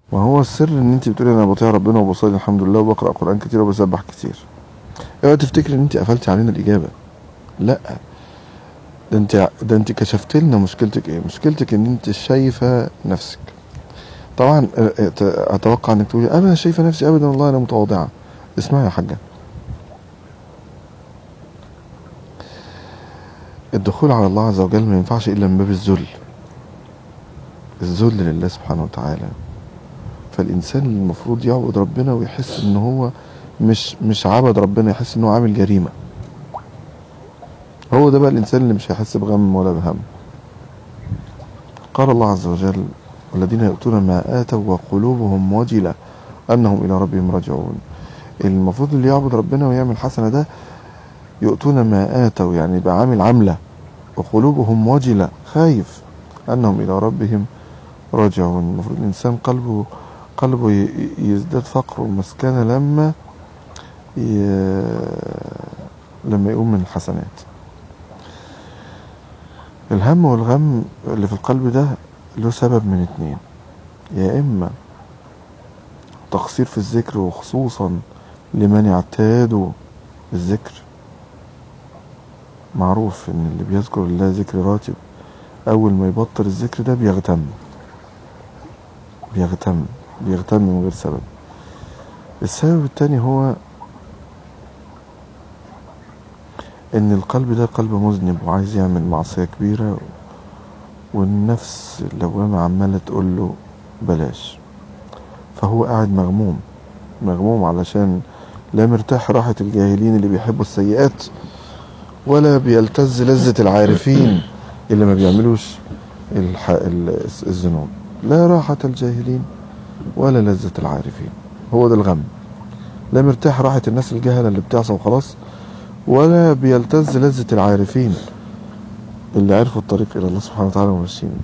ما هو السر ان انت بتقولي انا بطيع ربنا وبصلي الحمد لله وبقرا قران كتير وبسبح كتير اوعي تفتكري ان انت قفلتي علينا الاجابه لا ده انت ده انت كشفت لنا مشكلتك ايه مشكلتك ان انت شايفه نفسك طبعا اه، اه، ت- اتوقع انك تقولي ابدا شايفه نفسي ابدا والله انا متواضعه اسمعي يا حاجه الدخول على الله عز وجل ما ينفعش الا من باب الذل الذل لله سبحانه وتعالى فالانسان المفروض يعبد ربنا ويحس ان هو مش مش عبد ربنا يحس ان هو عامل جريمه هو ده بقى الانسان اللي مش هيحس بغم ولا بهم قال الله عز وجل والذين يؤتون ما اتوا وقلوبهم وجله انهم الى ربهم راجعون المفروض اللي يعبد ربنا ويعمل حسنه ده يؤتون ما اتوا يعني يبقى عامل عمله وقلوبهم وجله خايف انهم الى ربهم راجعون المفروض الانسان قلبه قلبه ي- يزداد فقر ومسكنه لما ي... لما يقوم من الحسنات الهم والغم اللي في القلب ده له سبب من اتنين يا اما تقصير في الذكر وخصوصا لمن يعتاد الذكر معروف ان اللي بيذكر الله ذكر راتب اول ما يبطل الذكر ده بيغتم بيغتم بيغتم من غير سبب السبب التاني هو ان القلب ده قلب مذنب وعايز يعمل معصية كبيرة والنفس اللوامة عمالة تقول له بلاش فهو قاعد مغموم مغموم علشان لا مرتاح راحة الجاهلين اللي بيحبوا السيئات ولا بيلتز لذة العارفين اللي ما بيعملوش الح... ال- الذنوب لا راحة الجاهلين ولا لذة العارفين هو ده الغم لا مرتاح راحة الناس الجهلة اللي بتعصى وخلاص ولا بيلتز لذة العارفين اللي عرفوا الطريق إلى الله سبحانه وتعالى وماشيين